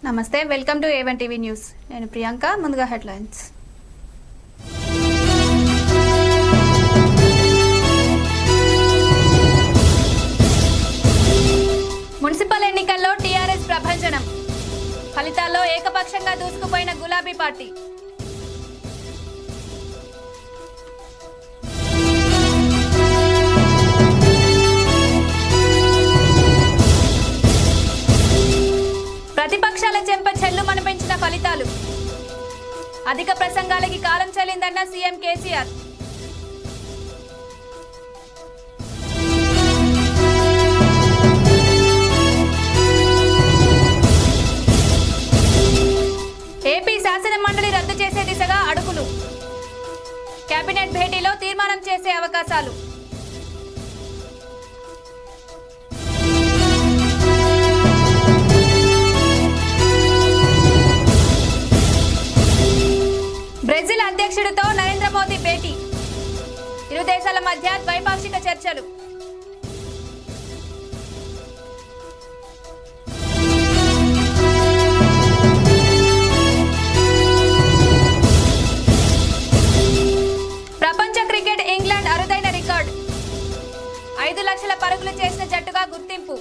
నమస్తే welcome to A one TV news నేను ప్రియాంక ముందుగా హెడ్లైన్స్ మున్సిపల్ ఎన్నికల్లో టీఆర్ఎస్ ప్రభంజనం ఫలితాల్లో ఏకపక్షంగా దూసుకుపోయిన గులాబీ పార్టీ ప్రతిపక్షాల చెంప చెల్లుమని పెంచిన ఫలితాలు అధిక ప్రసంగాలకి కాలం చెల్లిందన్న సీఎం కేసీఆర్ ఏపీ శాసన మండలి రద్దు చేసే దిశగా అడుగులు కేబినెట్ భేటీలో తీర్మానం చేసే అవకాశాలు బ్రెజిల్ అధ్యక్షుడితో నరేంద్ర మోదీ భేటీ ఇరు దేశాల మధ్య ద్వైపాక్షిక చర్చలు ప్రపంచ క్రికెట్ ఇంగ్లాండ్ అరుదైన రికార్డ్ ఐదు లక్షల పరుగులు చేసిన జట్టుగా గుర్తింపు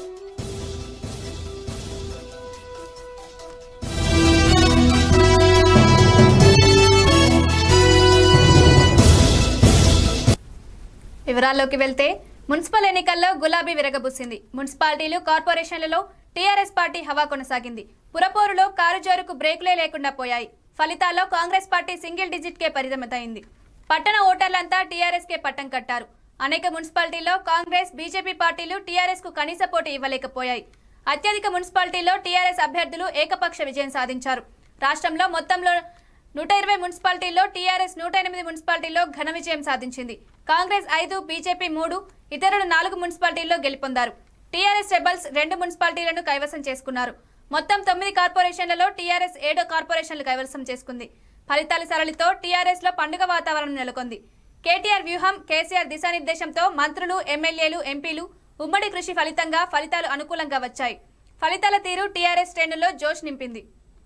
వివరాల్లోకి వెళ్తే మున్సిపల్ ఎన్నికల్లో గులాబీ విరగబుసింది మున్సిపాలిటీలు కార్పొరేషన్లలో టీఆర్ఎస్ పార్టీ హవా కొనసాగింది పురపోరులో కారుజోరుకు బ్రేకులే లేకుండా పోయాయి ఫలితాల్లో కాంగ్రెస్ పార్టీ సింగిల్ డిజిట్ కే పరిమితమైంది పట్టణ ఓటర్లంతా టీఆర్ఎస్ కే పట్టం కట్టారు అనేక మున్సిపాలిటీల్లో కాంగ్రెస్ బీజేపీ పార్టీలు టీఆర్ఎస్ కు కనీస పోటీ ఇవ్వలేకపోయాయి అత్యధిక మున్సిపాలిటీల్లో టీఆర్ఎస్ అభ్యర్థులు ఏకపక్ష విజయం సాధించారు రాష్ట్రంలో మొత్తంలో నూట ఇరవై మున్సిపాలిటీల్లో టీఆర్ఎస్ నూట ఎనిమిది మున్సిపాలిటీల్లో ఘన విజయం సాధించింది కాంగ్రెస్ ఐదు బీజేపీ మూడు ఇతరులు నాలుగు మున్సిపాలిటీల్లో గెలుపొందారు టీఆర్ఎస్ రెబల్స్ రెండు మున్సిపాలిటీలను కైవసం చేసుకున్నారు మొత్తం తొమ్మిది కార్పొరేషన్లలో టీఆర్ఎస్ ఏడో కార్పొరేషన్లు కైవసం చేసుకుంది ఫలితాల సరళితో టీఆర్ఎస్ లో పండుగ వాతావరణం నెలకొంది కేటీఆర్ వ్యూహం కేసీఆర్ దిశానిర్దేశంతో మంత్రులు ఎమ్మెల్యేలు ఎంపీలు ఉమ్మడి కృషి ఫలితంగా ఫలితాలు అనుకూలంగా వచ్చాయి ఫలితాల తీరు టీఆర్ఎస్ శ్రేణుల్లో జోష్ నింపింది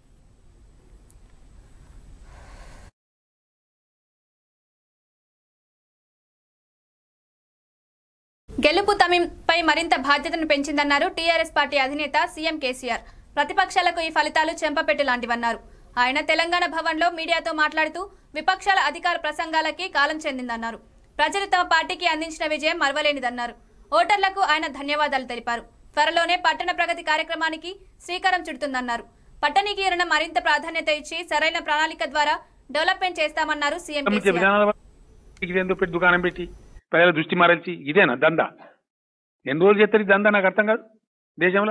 గెలుపు తమింపై మరింత బాధ్యతను పెంచిందన్నారు టీఆర్ఎస్ పార్టీ అధినేత సీఎం కేసీఆర్ ప్రతిపక్షాలకు ఈ ఫలితాలు చెంపపెట్టు లాంటివన్నారు ఆయన తెలంగాణ భవన్లో మీడియాతో మాట్లాడుతూ విపక్షాల అధికార ప్రసంగాలకి కాలం చెందిందన్నారు ప్రజలు తమ పార్టీకి అందించిన విజయం మరవలేనిదన్నారు ఓటర్లకు ఆయన ధన్యవాదాలు తెలిపారు త్వరలోనే పట్టణ ప్రగతి కార్యక్రమానికి శ్రీకారం చుడుతుందన్నారు పట్టణీకరణ మరింత ప్రాధాన్యత ఇచ్చి సరైన ప్రణాళిక ద్వారా డెవలప్మెంట్ చేస్తామన్నారు సీఎం సంబంధించిన కేసీఆర్ విధానాల వల్ల ఇది ఎందుకు పెట్టి దుకాణం పెట్టి ప్రజల దృష్టి మరల్చి ఇదేనా దందా ఎన్ని రోజులు చేస్తారు ఈ దందా నాకు అర్థం కాదు దేశంలో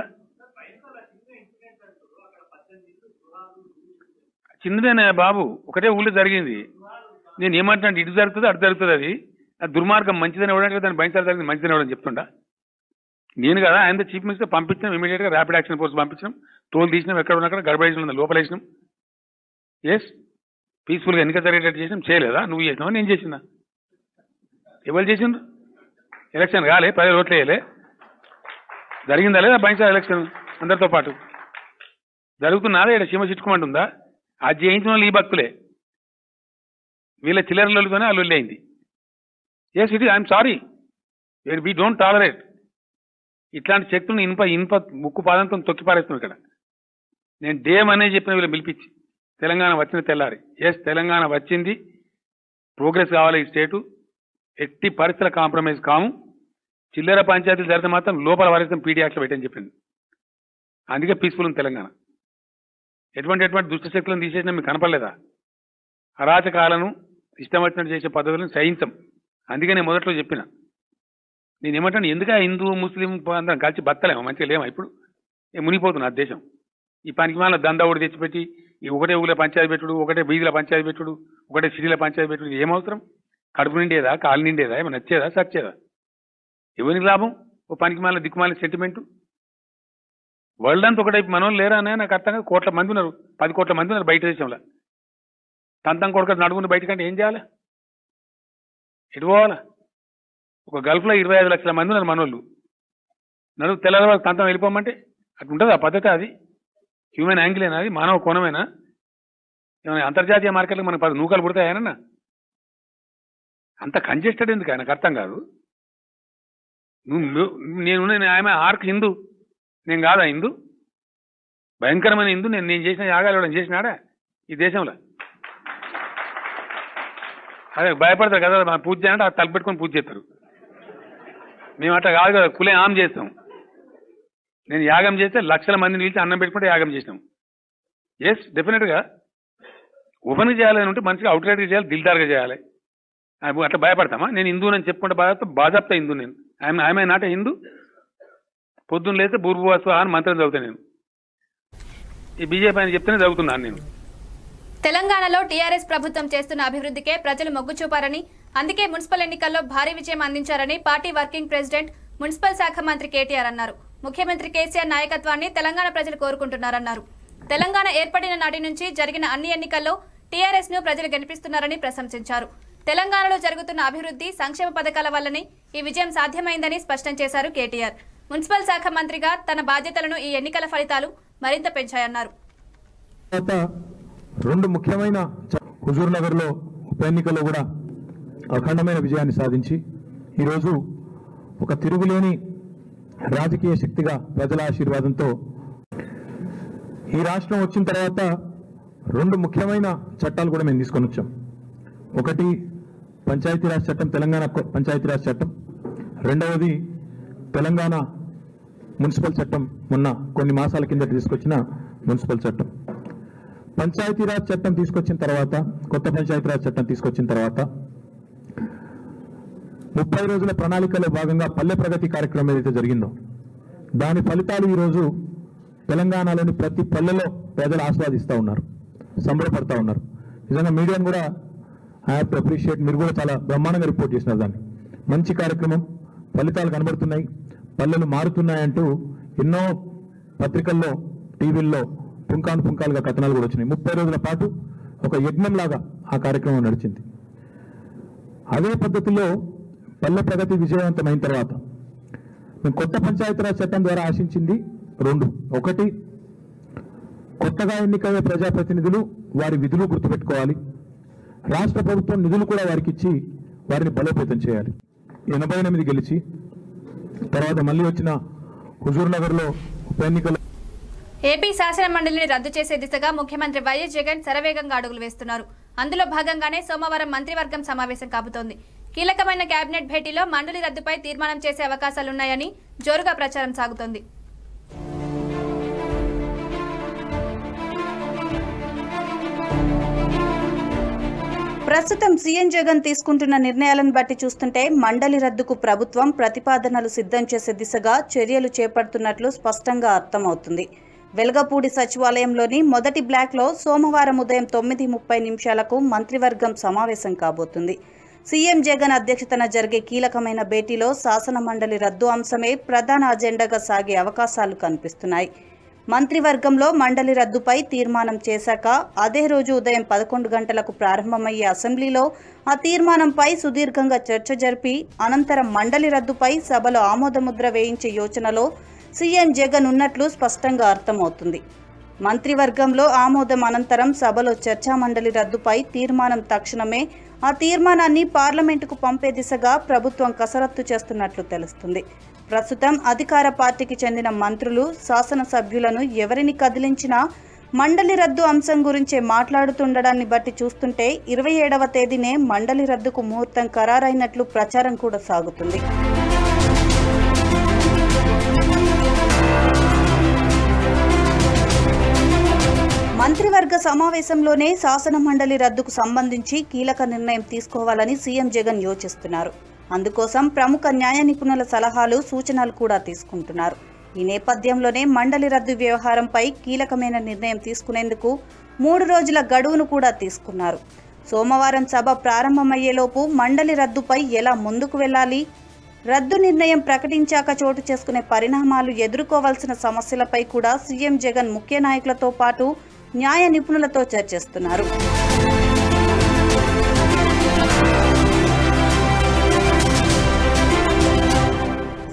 చిన్నదేనా బాబు ఒకటే ఊళ్ళో జరిగింది నేను ఏమంటున్నా ఇటు జరుగుతుంది అటు జరుగుతుంది అది ఆ దుర్మార్గం మంచిదని ఇవ్వడానికి దాన్ని భయంకర జరిగింది మంచిదని ఇవ్వడం చెప్తుండా నేను కదా ఆయన చీఫ్ మినిస్టర్ పంపించినాం ఇమీడియట్ గా ర్యాపిడ్ యాక్షన్ ఫోర్స్ పంపించినాం తోలు తీసినాం ఎక్కడ ఉన్నా గడబడేసిన లోపలేసినాం ఎస్ పీస్ఫుల్ గా ఎన్నిక జరిగేటట్టు చేసినాం చేయలేదా నువ్వు చేసినావా నేను చేసినా ఎవరు చేసిండ్రు ఎలక్షన్ కాలే పది ఓట్లు వేయలే జరిగిందా లేదా బయట ఎలక్షన్ అందరితో పాటు జరుగుతున్నదా ఇక్కడ సీమ చిట్టుకోమంటుందా అది చేయించిన వాళ్ళు ఈ భక్తులే వీళ్ళ చిల్లరలతోనే ఆ లొల్లి అయింది yes it I'm sorry we don't tolerate ఇట్లాంటి శక్తులను ఇనుప ఇనుప ముక్కు పాదంతో తొక్కి పారేస్తున్నాం ఇక్కడ నేను డేమ్ అనే చెప్పిన వీళ్ళు పిలిపించి తెలంగాణ వచ్చిన తెల్లారి ఎస్ తెలంగాణ వచ్చింది ప్రోగ్రెస్ కావాలి ఈ స్టేటు ఎట్టి పరిస్థితుల కాంప్రమైజ్ కాము చిల్లర పంచాయతీలు జరిగితే మాత్రం లోపల వారిస్తాం పీడీ యాక్ట్లో పెట్టని చెప్పింది అందుకే పీస్ఫుల్ ఉంది తెలంగాణ ఎటువంటి ఎటువంటి దుష్ట శక్తులను తీసేసినా మీకు కనపడలేదా అరాచకాలను ఇష్టం వచ్చినట్టు చేసే పద్ధతులను సహించం అందుకే నేను మొదట్లో చెప్పిన నేను ఏమంటాను ఎందుకు హిందూ ముస్లిం అందరం కలిసి బతలేమో మంచిగా లేమా ఇప్పుడు ఏ మునిగిపోతున్నా ఆ దేశం ఈ పనికి మాల దందా ఒకటి తెచ్చిపెట్టి ఈ ఒకటే ఊళ్ళో పంచాయతీ పెట్టుడు ఒకటే బీదిలో పంచాయతీ పెట్టుడు ఒకటే సిటీలో పంచాయతీ పెట్టుడు ఏమవసరం కడుపు నిండేదా కాలు నిండేదా ఏమైనా నచ్చేదా సచ్చేదా ఎవరికి లాభం ఓ పనికి మాల దిక్కుమాల సెంటిమెంటు వరల్డ్ అంతా ఒకటే మనోళ్ళు లేరా అనే నాకు అర్థం కాదు కోట్ల మంది ఉన్నారు పది కోట్ల మంది ఉన్నారు బయట దేశంలో తంతం కొడుకు నడుముని బయటకంటే ఏం చేయాలి ఎటు పోవాలా ఒక గల్ఫ్లో ఇరవై ఐదు లక్షల మంది ఉన్నారు మనోళ్ళు నడువు తెల్లవారు తంతం వెళ్ళిపోమంటే అట్లా ఉంటుంది ఆ పద్ధతి అది హ్యూమన్ యాంగిలేనా అది మానవ కోణమేనా ఏమైనా అంతర్జాతీయ మార్కెట్లకు మనకు పది నూకలు పుడతాయనన్నా అంత కంజెస్టెడ్ ఎందుకు ఆయనకు అర్థం కాదు నువ్వు ను- నేను నేను ఆమె ఆర్క్ హిందూ నేను కాదా హిందూ భయంకరమైన హిందూ నేను నేను చేసిన యాగాలు ఎవడని చేసినాడా ఈ దేశంలో అదే భయపడతారు కదా మన పూజ చేయాలంటే ఆ తలుపు పెట్టుకొని పూజ చేస్తారు మేము అట్లా కాదు కదా కులే ఆమ్ చేస్తాం నేను యాగం చేస్తే లక్షల మందిని పిలిచి అన్నం పెట్టుకుంటే యాగం చేసినాం ఎస్ డెఫినెట్గా ఓపెన్ చేయాలని ఉంటే మంచిగా అవుట్లెట్గా చేయాలి దిల్దార్గా చేయాలి అబ్బో, అట్లా భయపడతామా నేను హిందూ అని చెప్పుకుంటే బాధ బాజాప్తా హిందూ నేను ఆమె ఆమె నాట హిందూ పొద్దున్న లేస్తే బూర్భువాసు అని మంత్రం చదువుతాను నేను ఈ బీజేపీ అని చెప్తేనే చదువుతున్నాను నేను తెలంగాణలో టీఆర్ఎస్ ప్రభుత్వం చేస్తున్న అభివృద్ధికే ప్రజలు మొగ్గు చూపారని అందుకే మున్సిపల్ ఎన్నికల్లో భారీ విజయం అందించారని పార్టీ వర్కింగ్ ప్రెసిడెంట్ మున్సిపల్ శాఖ మంత్రి కేటీఆర్ అన్నారు ముఖ్యమంత్రి కేసీఆర్ నాయకత్వాన్ని తెలంగాణ ప్రజలు కోరుకుంటున్నారన్నారు తెలంగాణ ఏర్పడిన నాటి నుంచి జరిగిన అన్ని ఎన్నికల్లో టీఆర్ఎస్ ను ప్రజలు గెలిపిస్తున్నారని ప్రశంసించారు తెలంగాణలో జరుగుతున్న అభివృద్ధి సంక్షేమ పథకాల వల్లనే ఈ విజయం సాధ్యమైందని స్పష్టం చేశారు కేటీఆర్ మున్సిపల్ శాఖ మంత్రిగా తన బాధ్యతలను ఈ ఎన్నికల ఫలితాలు మరింత పెంచాయన్నారు తర్వాత రెండు ముఖ్యమైన చ- హుజూర్ నగర్లో ఉప ఎన్నికల్లో కూడా అఖండమైన విజయాన్ని సాధించి ఈరోజు ఒక తిరుగులేని రాజకీయ శక్తిగా ప్రజల ఆశీర్వాదంతో ఈ రాష్ట్రం వచ్చిన తర్వాత రెండు ముఖ్యమైన చట్టాలు కూడా మేము తీసుకొని వచ్చాం ఒకటి పంచాయతీరాజ్ చట్టం తెలంగాణ కొ- పంచాయతీరాజ్ చట్టం రెండవది తెలంగాణ మున్సిపల్ చట్టం మొన్న కొన్ని మాసాల కిందట తీసుకొచ్చిన మున్సిపల్ చట్టం పంచాయతీరాజ్ చట్టం తీసుకొచ్చిన తర్వాత కొత్త పంచాయతీరాజ్ చట్టం తీసుకొచ్చిన తర్వాత ముప్పై రోజుల ప్రణాళికలో భాగంగా పల్లె ప్రగతి కార్యక్రమం ఏదైతే జరిగిందో దాని ఫలితాలు ఈరోజు తెలంగాణలోని ప్రతి పల్లెలో ప్రజలు ఆస్వాదిస్తూ ఉన్నారు సంబరపడతా ఉన్నారు నిజంగా మీడియాను కూడా ఐ హావ్ టు అప్రిషియేట్ మీరు కూడా చాలా బ్రహ్మాండంగా రిపోర్ట్ చేసినారు దాన్ని మంచి కార్యక్రమం ఫలితాలు కనబడుతున్నాయి పల్లెలు మారుతున్నాయంటూ ఎన్నో పత్రికల్లో టీవీల్లో పుంకాను పుంకాలుగా కథనాలు కూడా వచ్చినాయి ముప్పై రోజుల పాటు ఒక యజ్ఞంలాగా ఆ కార్యక్రమం నడిచింది అదే పద్ధతిలో పల్లె ప్రగతి విజయవంతమైన తర్వాత మేము కొత్త పంచాయతీరాజ్ చట్టం ద్వారా ఆశించింది రెండు ఒకటి కొత్తగా ఎన్నికయ్యే ప్రజాప్రతినిధులు వారి విధులు గుర్తుపెట్టుకోవాలి రాష్ట్ర ప్రభుత్వం నిధులు కూడా వారికి ఇచ్చి వారిని బలోపేతం చేయాలి ఎనభై ఎనిమిది గెలిచి తర్వాత మళ్ళీ వచ్చిన హుజూర్ నగర్లో ఉప ఎన్నికల్లో ఏపీ శాసన మండలిని రద్దు చేసే దిశగా ముఖ్యమంత్రి వైఎస్ జగన్ శరవేగంగా అడుగులు వేస్తున్నారు అందులో భాగంగానే సోమవారం మంత్రివర్గం సమావేశం కాబోతోంది కీలకమైన కేబినెట్ భేటీలో మండలి రద్దుపై తీర్మానం చేసే అవకాశాలున్నాయని జోరుగా ప్రచారం సాగుతోంది ప్రస్తుతం సీఎం జగన్ తీసుకుంటున్న నిర్ణయాలను బట్టి చూస్తుంటే మండలి రద్దుకు ప్రభుత్వం ప్రతిపాదనలు సిద్ధం చేసే దిశగా చర్యలు చేపడుతున్నట్లు స్పష్టంగా అర్థమవుతుంది వెలగపూడి సచివాలయంలోని మొదటి బ్లాక్లో సోమవారం ఉదయం తొమ్మిది ముప్పై నిమిషాలకు మంత్రివర్గం సమావేశం కాబోతుంది సీఎం జగన్ అధ్యక్షతన జరిగే కీలకమైన భేటీలో శాసన మండలి రద్దు అంశమే ప్రధాన అజెండాగా సాగే అవకాశాలు కనిపిస్తున్నాయి మంత్రివర్గంలో మండలి రద్దుపై తీర్మానం చేశాక అదే రోజు ఉదయం పదకొండు గంటలకు ప్రారంభమయ్యే అసెంబ్లీలో ఆ తీర్మానంపై సుదీర్ఘంగా చర్చ జరిపి అనంతరం మండలి రద్దుపై సభలో ఆమోదముద్ర వేయించే యోచనలో సీఎం జగన్ ఉన్నట్లు స్పష్టంగా అర్థమవుతుంది మంత్రివర్గంలో ఆమోదం అనంతరం సభలో చర్చా మండలి రద్దుపై తీర్మానం తక్షణమే ఆ తీర్మానాన్ని పార్లమెంటుకు పంపే దిశగా ప్రభుత్వం కసరత్తు చేస్తున్నట్లు తెలుస్తుంది ప్రస్తుతం అధికార పార్టీకి చెందిన మంత్రులు శాసనసభ్యులను ఎవరిని కదిలించినా మండలి రద్దు అంశం గురించే మాట్లాడుతుండడాన్ని బట్టి చూస్తుంటే ఇరవై ఏడవ తేదీనే మండలి రద్దుకు ముహూర్తం ఖరారైనట్లు ప్రచారం కూడా సాగుతుంది మంత్రివర్గ సమావేశంలోనే శాసన మండలి రద్దుకు సంబంధించి కీలక నిర్ణయం తీసుకోవాలని సీఎం జగన్ యోచిస్తున్నారు అందుకోసం ప్రముఖ న్యాయ నిపుణుల సలహాలు సూచనలు కూడా తీసుకుంటున్నారు ఈ నేపథ్యంలోనే మండలి రద్దు వ్యవహారంపై కీలకమైన నిర్ణయం తీసుకునేందుకు మూడు రోజుల గడువును కూడా తీసుకున్నారు సోమవారం సభ ప్రారంభమయ్యేలోపు మండలి రద్దుపై ఎలా ముందుకు వెళ్ళాలి రద్దు నిర్ణయం ప్రకటించాక చోటు చేసుకునే పరిణామాలు ఎదుర్కోవాల్సిన సమస్యలపై కూడా సీఎం జగన్ ముఖ్య నాయకులతో పాటు న్యాయ నిపుణులతో చర్చిస్తున్నారు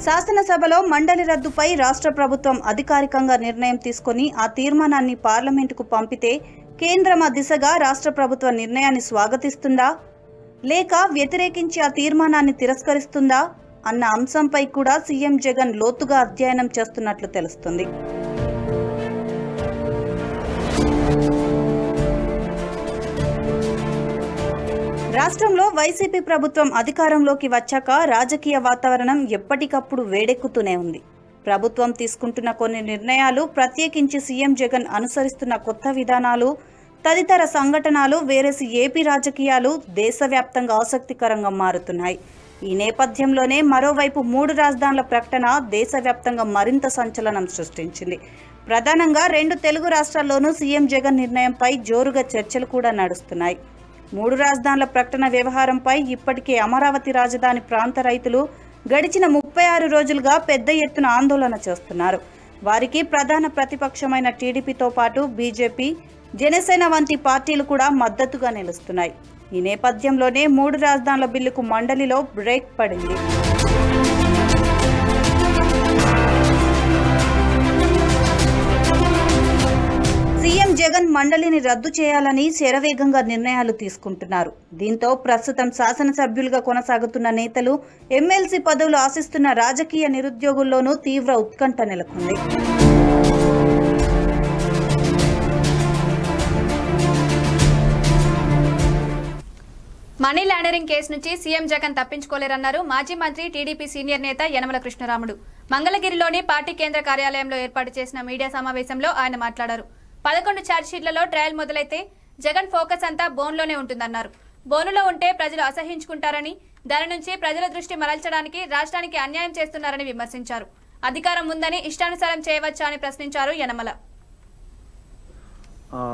శాసనసభలో మండలి రద్దుపై రాష్ట్ర ప్రభుత్వం అధికారికంగా నిర్ణయం తీసుకొని ఆ తీర్మానాన్ని పార్లమెంటుకు పంపితే కేంద్రం ఆ దిశగా రాష్ట్ర ప్రభుత్వ నిర్ణయాన్ని స్వాగతిస్తుందా లేక వ్యతిరేకించి ఆ తీర్మానాన్ని తిరస్కరిస్తుందా అన్న అంశంపై కూడా సీఎం జగన్ లోతుగా అధ్యయనం చేస్తున్నట్లు తెలుస్తుంది రాష్ట్రంలో వైసీపీ ప్రభుత్వం అధికారంలోకి వచ్చాక రాజకీయ వాతావరణం ఎప్పటికప్పుడు వేడెక్కుతూనే ఉంది ప్రభుత్వం తీసుకుంటున్న కొన్ని నిర్ణయాలు ప్రత్యేకించి సీఎం జగన్ అనుసరిస్తున్న కొత్త విధానాలు తదితర సంఘటనలు వేరేసి ఏపీ రాజకీయాలు దేశవ్యాప్తంగా ఆసక్తికరంగా మారుతున్నాయి ఈ నేపథ్యంలోనే మరోవైపు మూడు రాజధానుల ప్రకటన దేశవ్యాప్తంగా మరింత సంచలనం సృష్టించింది ప్రధానంగా రెండు తెలుగు రాష్ట్రాల్లోనూ సీఎం జగన్ నిర్ణయంపై జోరుగా చర్చలు కూడా నడుస్తున్నాయి మూడు రాజధానుల ప్రకటన వ్యవహారంపై ఇప్పటికే అమరావతి రాజధాని ప్రాంత రైతులు గడిచిన ముప్పై ఆరు రోజులుగా పెద్ద ఎత్తున ఆందోళన చేస్తున్నారు వారికి ప్రధాన ప్రతిపక్షమైన టీడీపీతో పాటు బీజేపీ జనసేన వంటి పార్టీలు కూడా మద్దతుగా నిలుస్తున్నాయి ఈ నేపథ్యంలోనే మూడు రాజధానుల బిల్లుకు మండలిలో బ్రేక్ పడింది సీఎం జగన్ మండలిని రద్దు చేయాలని శరవేగంగా నిర్ణయాలు తీసుకుంటున్నారు దీంతో ప్రస్తుతం శాసనసభ్యులుగా కొనసాగుతున్న నేతలు ఎమ్మెల్సీ పదవులు ఆశిస్తున్న రాజకీయ నిరుద్యోగుల్లోనూ తీవ్ర ఉత్కంఠ నెలకొంది మనీ లాండరింగ్ కేసు నుంచి సీఎం జగన్ తప్పించుకోలేరన్నారు మాజీ మంత్రి టీడీపీ సీనియర్ నేత యనమల కృష్ణరాముడు మంగళగిరిలోని పార్టీ కేంద్ర కార్యాలయంలో ఏర్పాటు చేసిన మీడియా సమావేశంలో ఆయన మాట్లాడారు పదకొండు ఛార్జ్షీట్లలో ట్రయల్ మొదలైతే జగన్ ఫోకస్ అంతా బోన్లోనే ఉంటుందన్నారు బోనులో ఉంటే ప్రజలు అసహించుకుంటారని దాని నుంచి ప్రజల దృష్టి మరల్చడానికి రాష్ట్రానికి అన్యాయం చేస్తున్నారని విమర్శించారు అధికారం ఉందని ఇష్టానుసారం చేయవచ్చా అని ప్రశ్నించారు యనమల ఆ,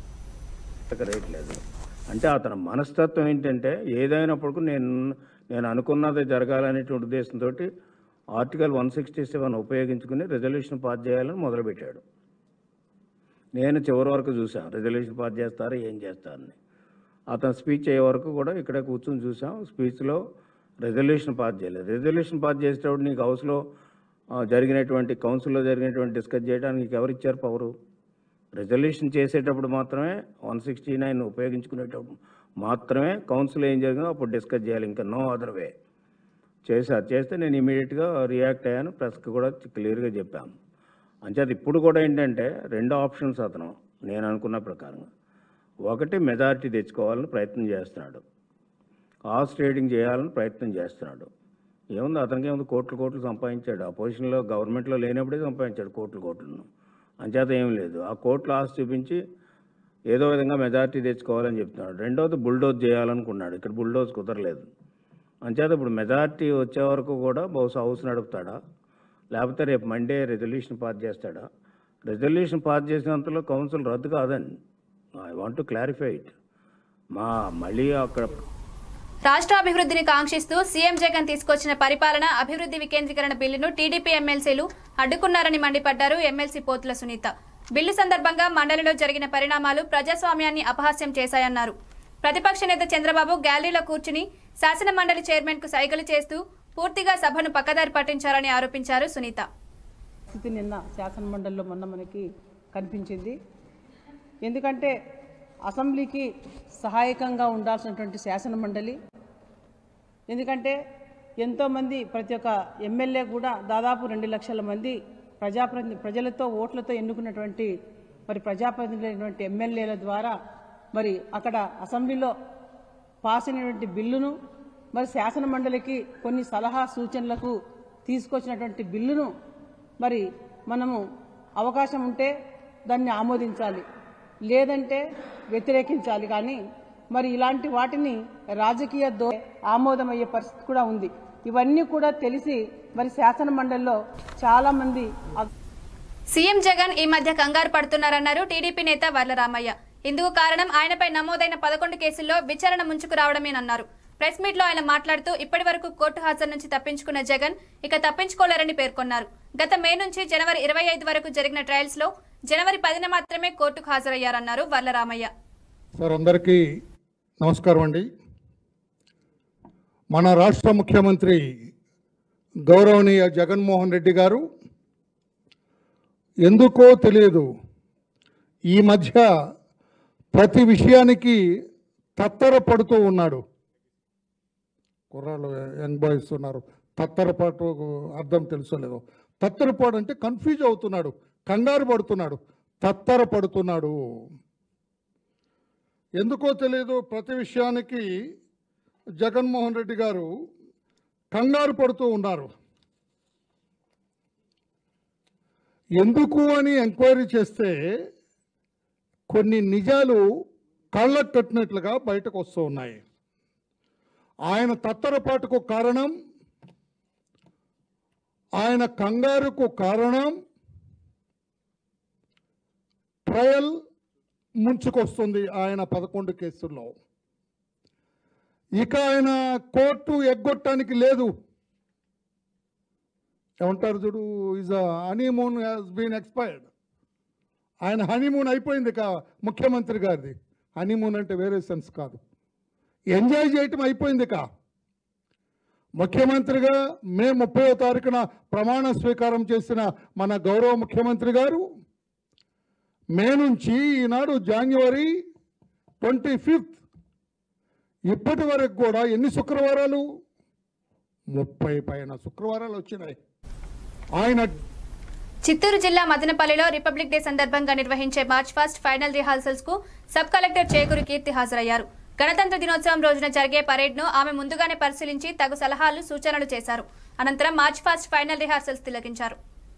రేట్ లేదు అంటే అతని మనస్తత్వం ఏంటంటే ఏదైనప్పుడు నేను నేను అనుకున్నది జరగాలనేటువంటి ఉద్దేశంతో ఆర్టికల్ వన్ సిక్స్టీ సెవెన్ ఉపయోగించుకుని రెజల్యూషన్ పాస్ చేయాలని మొదలుపెట్టాడు నేను చివరి వరకు చూసాం రెజల్యూషన్ పాస్ చేస్తారా ఏం చేస్తారని అతను స్పీచ్ అయ్యే వరకు కూడా ఇక్కడే కూర్చొని చూసాం స్పీచ్లో రెజల్యూషన్ పాస్ చేయలేదు రెజల్యూషన్ పాస్ చేసేటప్పుడు నీకు హౌస్లో ఆ, జరిగినటువంటి కౌన్సిల్లో జరిగినటువంటి డిస్కస్ చేయడానికి నీకు ఎవరు ఇచ్చారు పవరు రెజల్యూషన్ చేసేటప్పుడు మాత్రమే వన్ సిక్స్టీ నైన్ ఉపయోగించుకునేటప్పుడు మాత్రమే కౌన్సిల్ ఏం జరిగిందో అప్పుడు డిస్కస్ చేయాలి ఇంకా నో అదర్ వే చేశారు చేస్తే నేను ఇమీడియట్గా రియాక్ట్ అయ్యాను ప్రెస్కి కూడా క్లియర్గా చెప్పాను అంచేత ఇప్పుడు కూడా ఏంటంటే రెండు ఆప్షన్స్ అతను నేను అనుకున్న ప్రకారంగా ఒకటి మెజారిటీ తెచ్చుకోవాలని ప్రయత్నం చేస్తున్నాడు కాస్ట్ ట్రేడింగ్ చేయాలని ప్రయత్నం చేస్తున్నాడు ఏముంది అతనికి ఏముంది కోట్లు కోట్లు సంపాదించాడు అపోజిషన్లో గవర్నమెంట్లో లేనప్పుడే సంపాదించాడు కోట్లు కోట్లను అంచేత ఏం లేదు ఆ కోట్లు ఆస్తి చూపించి ఏదో విధంగా మెజారిటీ తెచ్చుకోవాలని చెప్తున్నాడు రెండోది బుల్డోజ్ చేయాలనుకున్నాడు ఇక్కడ బుల్డోజ్ కుదరలేదు అంచేత ఇప్పుడు మెజారిటీ వచ్చే వరకు కూడా బహుశా హౌస్ నడుపుతాడా లేకపోతే రేపు మండే రెజల్యూషన్ పాస్ చేస్తాడా రెజల్యూషన్ పాస్ చేసినంతలో కౌన్సిల్ రద్దు కాదని I want to clarify it మా మళ్ళీ అక్కడ రాష్ట్ర అభివృద్ధిని కాంక్షిస్తూ సీఎం జగన్ తీసుకొచ్చిన పరిపాలన అభివృద్ధి వికేంద్రీకరణ బిల్లును టీడీపీ ఎమ్మెల్సీలు అడ్డుకున్నారని మండిపడ్డారు ఎమ్మెల్సీ పోతుల సునీత బిల్లు సందర్భంగా మండలిలో జరిగిన పరిణామాలు ప్రజాస్వామ్యాన్ని అపహాస్యం చేశాయన్నారు ప్రతిపక్ష నేత చంద్రబాబు గ్యాలరీలో కూర్చుని శాసన మండలి చైర్మన్ కు సైగలు చేస్తూ పూర్తిగా సభను పక్కదారి పట్టించారని ఆరోపించారు సునీత స్థితి నిన్న శాసనమండలిలో మొన్న మనకి కనిపించింది ఎందుకంటే అసెంబ్లీకి సహాయకంగా ఉండాల్సినటువంటి శాసనమండలి ఎందుకంటే ఎంతోమంది ప్రతి ఒక్క ఎమ్మెల్యే కూడా దాదాపు రెండు లక్షల మంది ప్రజాప్రతి ప్రజలతో ఓట్లతో ఎన్నుకున్నటువంటి మరి ప్రజాప్రతినిధులైనటువంటి ఎమ్మెల్యేల ద్వారా మరి అక్కడ అసెంబ్లీలో పాస్ అయినటువంటి బిల్లును మరి శాసన మండలికి కొన్ని సలహా సూచనలకు తీసుకొచ్చినటువంటి బిల్లును మరి మనము అవకాశం ఉంటే దాన్ని ఆమోదించాలి లేదంటే వ్యతిరేకించాలి కానీ మరి ఇలాంటి వాటిని రాజకీయ దో ఆమోదమయ్యే పరిస్థితి కూడా ఉంది ఇవన్నీ కూడా తెలిసి మరి శాసన మండలిలో చాలా మంది అ- సీఎం జగన్ ఈ మధ్య కంగారు పడుతున్నారన్నారు టీడీపీ నేత వర్ల రామయ్య ఇందుకు కారణం ఆయనపై నమోదైన పదకొండు కేసుల్లో విచారణ ముంచుకు రావడమేనన్నారు ప్రెస్ మీట్ లో ఆయన మాట్లాడుతూ ఇప్పటి వరకు కోర్టు హాజరు నుంచి తప్పించుకున్న జగన్ ఇక తప్పించుకోలేరని పేర్కొన్నారు గత మే నుంచి జనవరి ఇరవై ఐదు వరకు జరిగిన ట్రయల్స్ లో జనవరి పదిన మాత్రమే కోర్టుకు హాజరయ్యారన్నారు వర్ల రామయ్య సార్ అందరికీ నమస్కారం అండి మన రాష్ట్ర ముఖ్యమంత్రి గౌరవనీయ జగన్మోహన్ రెడ్డి గారు ఎందుకో తెలియదు ఈ మధ్య ప్రతి విషయానికి తత్తరపడుతూ ఉన్నాడు కుర్రాళ్ళు యంగ్ బాయ్స్ ఉన్నారు తత్తరపాటు అర్థం తెలుసో లేదో తత్తరపాటు అంటే కన్ఫ్యూజ్ అవుతున్నాడు కంగారు పడుతున్నాడు తత్తర పడుతున్నాడు ఎందుకో తెలియదు ప్రతి విషయానికి జగన్మోహన్ రెడ్డి గారు కంగారు పడుతూ ఉన్నారు ఎందుకు అని ఎంక్వైరీ చేస్తే కొన్ని నిజాలు కళ్ళకు కట్టినట్లుగా బయటకు వస్తూ ఉన్నాయి ఆయన తత్తరపాటుకు కారణం ఆయన కంగారుకు కారణం ట్రయల్ ముంచుకొస్తుంది ఆయన పదకొండు కేసుల్లో ఇక ఆయన కోర్టు ఎగ్గొట్టడానికి లేదు ఏమంటారు చూడు is honeymoon has been expired ఆయన హనీమూన్ అయిపోయింది కా ముఖ్యమంత్రి గారిది హనీమూన్ అంటే వేరే సెన్స్ కాదు ఎంజాయ్ చేయటం అయిపోయింది కా ముఖ్యమంత్రిగా మే ముప్పయో తారీఖున ప్రమాణ స్వీకారం చేసిన మన గౌరవ ముఖ్యమంత్రి గారు మే నుంచి ఈనాడు జాన్యువరి ట్వంటీ ఫిఫ్త్ ఇప్పటి వరకు కూడా ఎన్ని శుక్రవారాలు ముప్పై పైన శుక్రవారాలు వచ్చినాయి ఆయన చిత్తూరు జిల్లా మదనపల్లిలో రిపబ్లిక్ డే సందర్భంగా నిర్వహించే మార్చ్ ఫస్ట్ ఫైనల్ రిహార్సల్స్ కు సబ్ కలెక్టర్ చేకూరి కీర్తి హాజరయ్యారు గణతంత్ర దినోత్సవం రోజున జరిగే పరేడ్ ను ఆమె ముందుగానే పరిశీలించి తగు సలహాలు సూచనలు చేశారు అనంతరం మార్చ్ ఫస్ట్ ఫైనల్ రిహార్సల్స్ తిలకించారు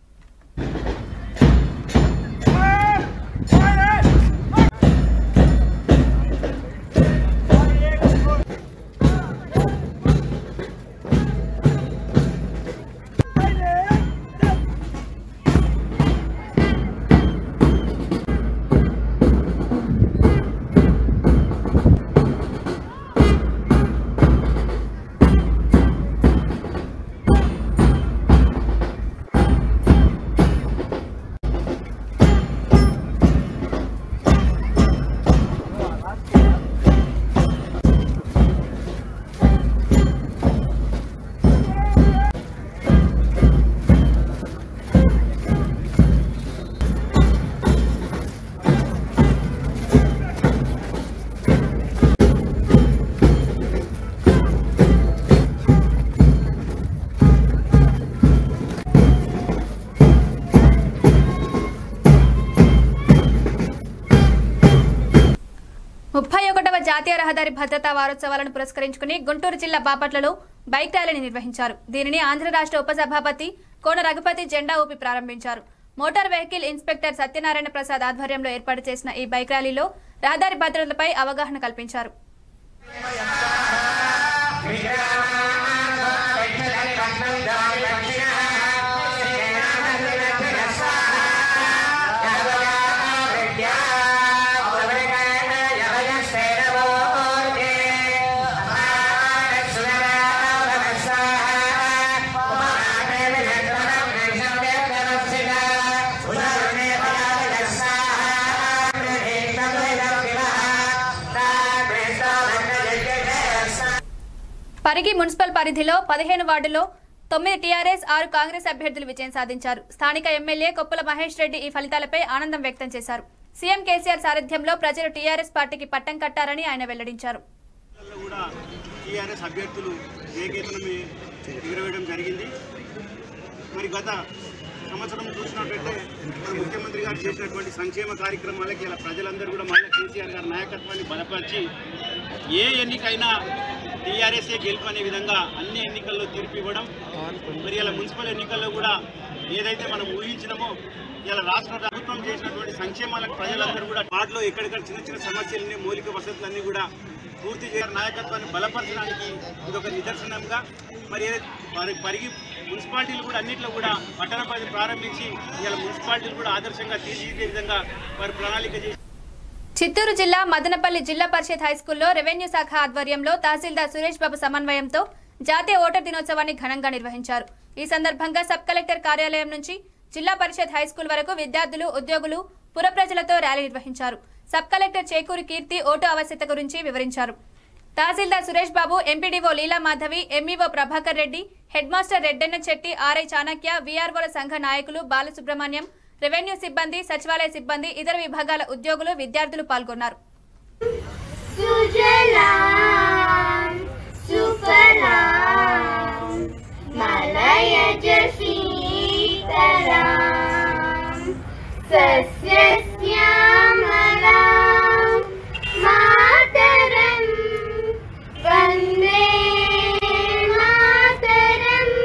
ముప్పై ఒకటవ జాతీయ రహదారి భద్రతా వారోత్సవాలను పురస్కరించుకుని గుంటూరు జిల్లా బాపట్లలో బైక్ ర్యాలీని నిర్వహించారు దీనిని ఆంధ్ర రాష్ట్ర ఉపసభాపతి కోన రఘుపతి జెండా ఊపి ప్రారంభించారు motor vehicle inspector Satyanarayana Prasad ఆధ్వర్యంలో ఏర్పాటు చేసిన ఈ బైక్ ర్యాలీలో రహదారి భద్రతపై అవగాహన కల్పించారు పరిగి మున్సిపల్ పరిధిలో పదిహేను వార్డులో తొమ్మిది టీఆర్ఎస్ ఆరు కాంగ్రెస్ అభ్యర్థులు విజయం సాధించారు స్థానిక ఎమ్మెల్యే కొప్పుల మహేష్ రెడ్డి ఈ ఫలితాలపై ఆనందం వ్యక్తం చేశారు సీఎం కేసీఆర్ సారథ్యంలో ప్రజలు టీఆర్ఎస్ పార్టీకి పట్టం కట్టారని ఆయన వెల్లడించారు లో కూడా టీఆర్ఎస్ అభ్యర్థులు ఏకేతనమే ఎగురవేయడం జరిగింది మరి గత సంవత్సరం చూసినట్లయితే మన ముఖ్యమంత్రి గారు చేసినటువంటి సంక్షేమ కార్యక్రమాలకి ఇలా ప్రజలందరూ కూడా మళ్ళీ కేసీఆర్ గారి నాయకత్వాన్ని బలపరిచి ఏ ఎన్నికైనా టీఆర్ఎస్ఏ గెలుపు అనే విధంగా అన్ని ఎన్నికల్లో తీర్పు ఇవ్వడం మరి ఇలా మున్సిపల్ ఎన్నికల్లో కూడా ఏదైతే మనం ఊహించినామో ఇలా రాష్ట్ర ప్రభుత్వం చేసినటువంటి సంక్షేమాలకు ప్రజలందరూ కూడా వాటిలో ఎక్కడెక్కడ చిన్న చిన్న సమస్యలని మౌలిక వసతులన్నీ కూడా పూర్తి చేయాలి నాయకత్వాన్ని బలపరచడానికి ఇది ఒక నిదర్శనంగా మరి ఏదైతే మరి పరిగి మున్సిపాలిటీలు కూడా అన్నింటిలో కూడా పట్టణ పరిధి ప్రారంభించి ఇలా మున్సిపాలిటీలు కూడా ఆదర్శంగా తీర్చిదిద్దే విధంగా వారి ప్రణాళిక చేసి చిత్తూరు జిల్లా మదనపల్లి జిల్లా పరిషత్ హైస్కూల్లో రెవెన్యూ శాఖ ఆధ్వర్యంలో తహసీల్దార్ సురేష్ బాబు సమన్వయంతో జాతీయ ఓటర్ దినోత్సవాన్ని ఘనంగా నిర్వహించారు ఈ సందర్భంగా సబ్ కలెక్టర్ కార్యాలయం నుంచి జిల్లా పరిషత్ హైస్కూల్ వరకు విద్యార్థులు ఉద్యోగులు పుర ప్రజలతో ర్యాలీ నిర్వహించారు సబ్ కలెక్టర్ చేకూరి కీర్తి ఓటు ఆవశ్యకత గురించి వివరించారు తహసీల్దార్ Suresh Babu MPDO Leela Madhavi MEO Prabhakar Reddy head master Reddenna Chetti RI Chanakya వీఆర్ఓల సంఘ నాయకులు బాలసుబ్రహ్మణ్యం రెవెన్యూ సిబ్బంది సచివాలయ సిబ్బంది ఇతర విభాగాల ఉద్యోగులు విద్యార్థులు పాల్గొన్నారు सुजलां सुफलां मलयज शीतलां सस्यश्यामलां मातरं वन्दे मातरम्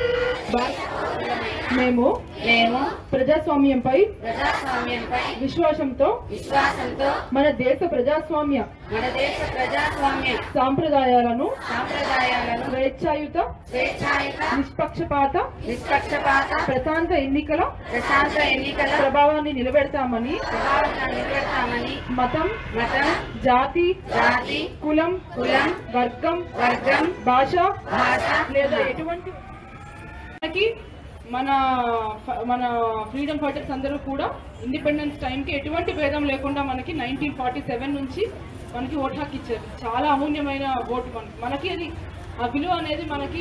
మేము మేము ప్రజాస్వామ్యంపై ప్రజాస్వామ్యంపై విశ్వాసంతో విశ్వాసంతో మన దేశ ప్రజాస్వామ్య మన దేశ ప్రజాస్వామ్య సాంప్రదాయాలను సాంప్రదాయాలను స్వేచ్ఛాయుత స్వేచ్ఛాయుత నిష్పక్షపాత నిష్పక్షపాత ప్రశాంత ఎన్నికల ప్రశాంత ఎన్నికల ప్రభావాన్ని నిలబెడతామని ప్రభావంగా నిలబెడతామని మతం మతం జాతి జాతి కులం కులం వర్గం వర్గం భాష భాష లేదా ఎటువంటి మనకి మన ఫ- మన ఫ్రీడమ్ ఫైటర్స్ అందరూ కూడా ఇండిపెండెన్స్ టైంకి ఎటువంటి భేదం లేకుండా మనకి నైన్టీన్ ఫార్టీ సెవెన్ నుంచి మనకి ఓటు హక్కు ఇచ్చారు చాలా అమూల్యమైన ఓటు మనకి మనకి అది ఆ విలువ అనేది మనకి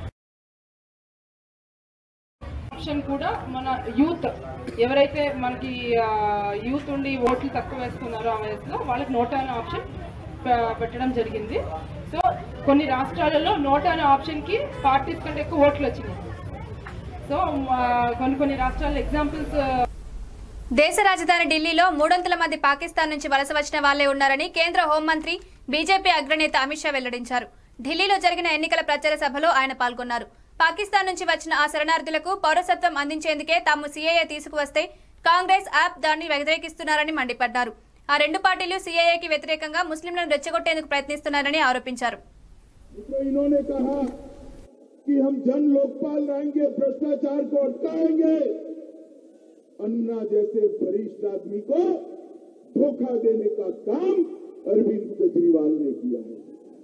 ఆప్షన్ కూడా మన యూత్ ఎవరైతే మనకి యూత్ ఉండి ఓట్లు తక్కువ వేస్తున్నారో ఆ వయసులో వాళ్ళకి నోటా అనే ఆప్షన్ పె- పెట్టడం జరిగింది సో కొన్ని రాష్ట్రాలలో నోటా అనే ఆప్షన్కి పార్టీస్ కంటే ఎక్కువ ఓట్లు వచ్చినాయి సో ఆ, కొన్ని కొన్ని రాష్ట్రాల్లో ఎగ్జాంపుల్స్ దేశ రాజధాని ఢిల్లీలో మూడొంతుల మంది పాకిస్తాన్ నుంచి వలస వచ్చిన వాళ్లే ఉన్నారని కేంద్ర హోంమంత్రి బీజేపీ అగ్రనేత అమిత్ షా వెల్లడించారు ఢిల్లీలో జరిగిన ఎన్నికల ప్రచార సభలో ఆయన పాల్గొన్నారు పాకిస్తాన్ నుంచి వచ్చిన ఆ శరణార్థులకు పౌరసత్వం అందించేందుకే తాము సీఏఏ తీసుకువస్తే కాంగ్రెస్ యాప్ దాన్ని వ్యతిరేకిస్తున్నారని మండిపడ్డారు ఆ రెండు పార్టీలు సీఏఏకి వ్యతిరేకంగా ముస్లింలను రెచ్చగొట్టేందుకు ప్రయత్నిస్తున్నారని ఆరోపించారు तो इन्होंने कहा कि हम जन लोकपाल लाएंगे भ्रष्टाचार को अटकाएंगे अन्ना जैसे वरिष्ठ आदमी को धोखा देने का काम अरविंद केजरीवाल ने किया है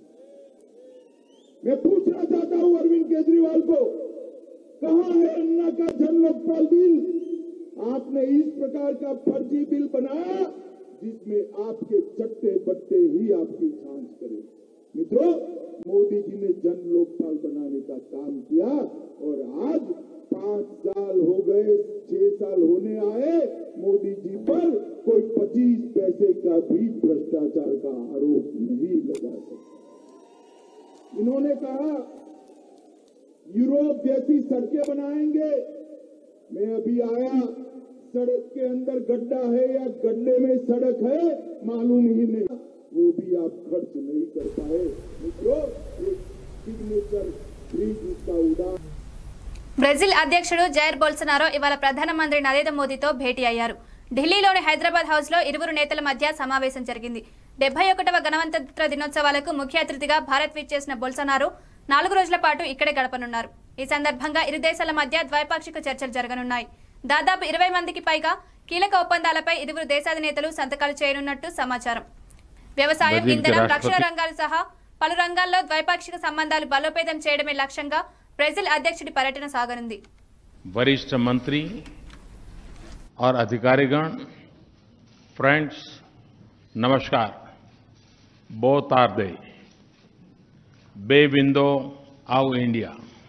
मैं पूछना चाहता हूं अरविंद केजरीवाल को कहां है अन्ना का जन लोकपाल बिल आपने इस प्रकार का फर्जी बिल बनाया जिसमें आपके चट्टे बट्टे ही आपकी जांच करें मित्रों मोदी जी ने जन लोकपाल बनाने का काम किया और आज पांच साल हो गए छह साल होने आए मोदी जी पर कोई पच्चीस पैसे का भी भ्रष्टाचार का आरोप नहीं लगा सकता इन्होंने कहा यूरोप जैसी सड़कें बनाएंगे मैं अभी आया सड़क के अंदर गड्ढा है या गड्ढे में सड़क है मालूम ही नहीं वो भी आप खर्च नहीं कर पाए मित्रों एक सिग्नेचर ब्रिज का उदाहरण బ్రెజిల్ అధ్యక్షుడు జైర్ బోల్సనారో ఇవాళ ప్రధానమంత్రి నరేంద్ర మోదీతో భేటీ అయ్యారు ఢిల్లీలోని హైదరాబాద్ హౌస్ లో ఇరువురు నేతల మధ్య సమావేశం జరిగింది డెబ్బై ఒకటవ గణతంత్ర దినోత్సవాలకు ముఖ్య అతిథిగా భారత్ విచ్చేసిన బొల్సనారో నాలుగు రోజుల పాటు ఇక్కడే గడపనున్నారు ఈ సందర్భంగా ఇరు దేశాల మధ్య ద్వైపాక్షిక చర్చలు జరగనున్నాయి దాదాపు ఇరవై మందికి పైగా కీలక ఒప్పందాలపై ఇరువురు దేశాధినేతలు సంతకాలు చేయనున్నట్టు సమాచారం వ్యవసాయం బ్రెజిల్ ఇంధనం రాష్ట్రపతి- రక్షణ రంగాలు సహా పలు రంగాల్లో ద్వైపాక్షిక సంబంధాలు బలోపేతం చేయడమే లక్ష్యంగా బ్రెజిల్ అధ్యక్షుడి పర్యటన సాగనుంది वरिष्ठ मंत्री और अधिकारीगण फ्रेंड्स नमस्कार both are they bay window आओ इंडिया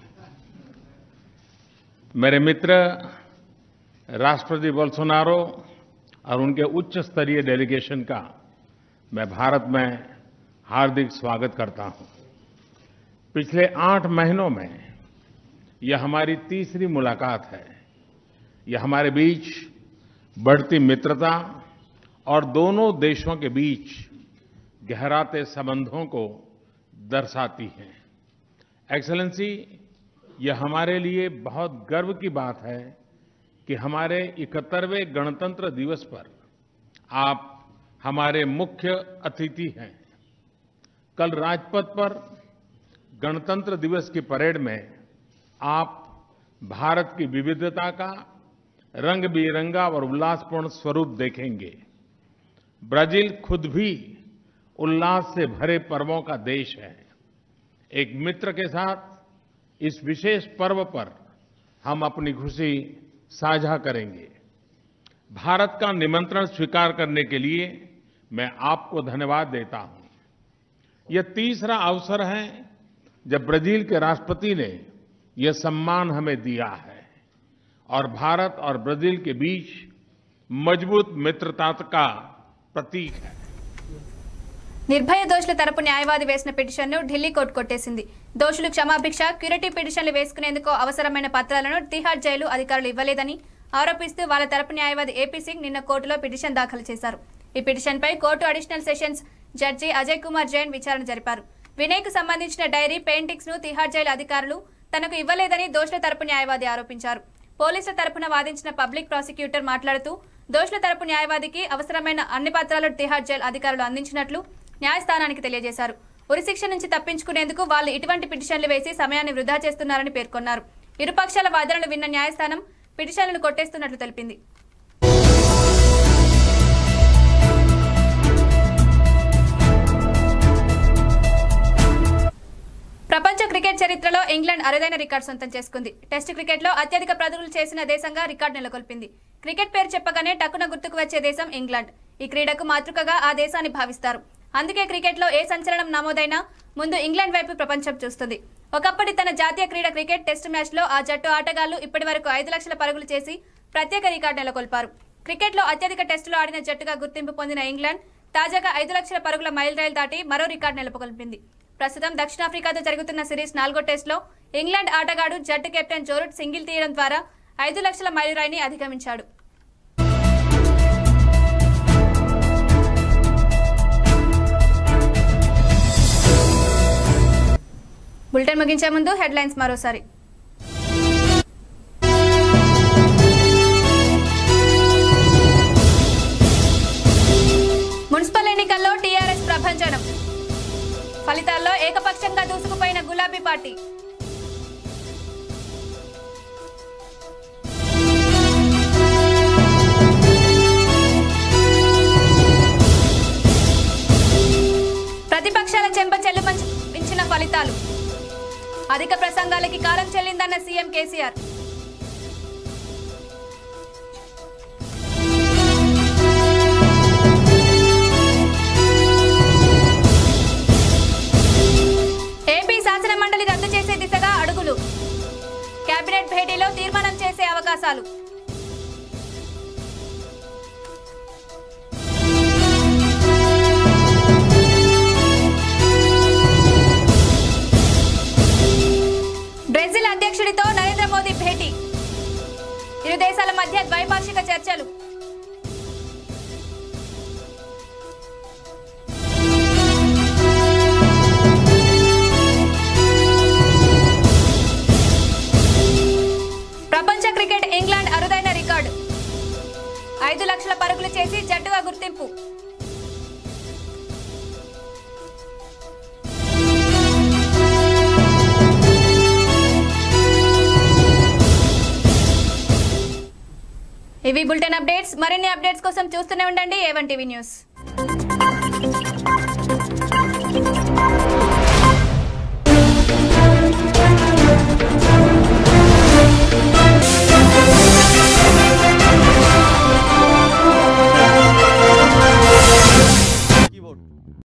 मेरे मित्र राष्ट्रपति बोल्सोनारो और उनके उच्च स्तरीय डेलीगेशन का मैं भारत में हार्दिक स्वागत करता हूं पिछले आठ महीनों में यह हमारी तीसरी मुलाकात है यह हमारे बीच बढ़ती मित्रता और दोनों देशों के बीच गहराते संबंधों को दर्शाती है एक्सेलेंसी यह हमारे लिए बहुत गर्व की बात है कि हमारे इकहत्तरवें गणतंत्र दिवस पर आप हमारे मुख्य अतिथि हैं कल राजपथ पर गणतंत्र दिवस की परेड में आप भारत की विविधता का रंग बिरंगा और उल्लासपूर्ण स्वरूप देखेंगे ब्राजील खुद भी उल्लास से भरे पर्वों का देश है एक मित्र के साथ इस विशेष पर्व पर हम अपनी खुशी साझा करेंगे भारत का निमंत्रण स्वीकार करने के लिए मैं आपको धन्यवाद देता हूं यह तीसरा अवसर है जब ब्राजील के राष्ट्रपति ने यह सम्मान हमें दिया है और भारत और ब्राजील के बीच मजबूत मित्रता का प्रतीक है నిర్భయ దోషుల తరపు న్యాయవాది వేసిన పిటిషన్ను ఢిల్లీ కోర్టు కొట్టేసింది దోషులు క్షమాభిక్ష క్యూరిటీ పిటిషన్లు వేసుకునేందుకు అవసరమైన పత్రాలను తిహార్ జైలు అధికారులు ఇవ్వలేదని ఆరోపిస్తూ వాళ్ళ తరపు న్యాయవాది ఏపీ సింగ్ నిన్న కోర్టులో పిటిషన్ దాఖలు చేశారు ఈ పిటిషన్పై court additional sessions judge Ajay Kumar Jain విచారణ జరిపారు వినయ్కు సంబంధించిన డైరీ పెయింటింగ్స్ ను తిహార్ జైలు అధికారులు తనకు ఇవ్వలేదని దోషుల తరపు న్యాయవాది ఆరోపించారు పోలీసుల తరపున వాదించిన పబ్లిక్ ప్రాసిక్యూటర్ మాట్లాడుతూ దోషుల తరపు న్యాయవాదికి అవసరమైన అన్ని పత్రాలను తిహార్ జైలు అధికారులు అందించినట్లు న్యాయస్థానానికి తెలియజేశారు ఉరిశిక్ష నుంచి తప్పించుకునేందుకు వాళ్ళు ఇటువంటి పిటిషన్లు వేసి సమయాన్ని వృధా చేస్తున్నారని పేర్కొన్నారు ఇరుపక్షాల వాదనలు విన్న న్యాయస్థానం పిటిషన్లను కొట్టేస్తున్నట్లు తెలిపింది ప్రపంచ క్రికెట్ చరిత్రలో ఇంగ్లాండ్ అరుదైన రికార్డు సొంతం చేసుకుంది టెస్ట్ క్రికెట్లో అత్యధిక ప్రదులు చేసిన దేశంగా రికార్డు నెలకొల్పింది క్రికెట్ పేరు చెప్పగానే టక్కున గుర్తుకు వచ్చే దేశం ఇంగ్లాండ్ ఈ క్రీడకు మాతృకగా ఆ దేశాన్ని భావిస్తారు అందుకే క్రికెట్లో ఏ సంచలనం నమోదైనా ముందు ఇంగ్లాండ్ వైపు ప్రపంచం చూస్తుంది ఒకప్పటి తన జాతీయ క్రీడ క్రికెట్ టెస్ట్ మ్యాచ్లో ఆ జట్టు ఆటగాళ్లు ఇప్పటి వరకు ఐదు లక్షల పరుగులు చేసి ప్రత్యేక రికార్డు నెలకొల్పారు క్రికెట్లో అత్యధిక టెస్టులు ఆడిన జట్టుగా గుర్తింపు పొందిన ఇంగ్లాండ్ తాజాగా ఐదు లక్షల పరుగుల మైల్ రైలు దాటి మరో రికార్డు నెలకొల్పింది ప్రస్తుతం దక్షిణాఫ్రికాతో జరుగుతున్న సిరీస్ నాలుగో టెస్టులో ఇంగ్లాండ్ ఆటగాడు జట్టు కెప్టెన్ జోరూట్ సింగిల్ తీయడం ద్వారా ఐదు లక్షల మైలురాయిని అధిగమించాడు బులెటిన్ ముగించే ముందు హెడ్లైన్స్ మరోసారి మున్సిపల్ ఎన్నికల్లో టీఆర్ఎస్ ప్రభంజనం ఫలితాల్లో ఏకపక్షంగా దూసుకుపోయిన గులాబీ పార్టీ ప్రతిపక్షాల చెంప చెల్లించిన ఫలితాలు అధిక ప్రసంగాలకి కాలం చెల్లిందన్న సీఎం కేసీఆర్ ఏపీ శాసన మండలి రద్దు చేసే దిశగా అడుగులు కేబినెట్ భేటీలో తీర్మానం చేసే అవకాశాలు బ్రెజిల్ అధ్యక్షుడితో నరేంద్ర మోదీ భేటీ ఇరు దేశాల మధ్య ద్వైపాక్షిక చర్చలు ప్రపంచ క్రికెట్ ఇంగ్లాండ్ అరుదైన రికార్డు ఐదు లక్షల పరుగులు చేసి జట్టుగా గుర్తింపు ఇవి బులెటిన్ అప్డేట్స్ మరిన్ని అప్డేట్స్ కోసం చూస్తూనే ఉండండి ఏవన్ టీవీ న్యూస్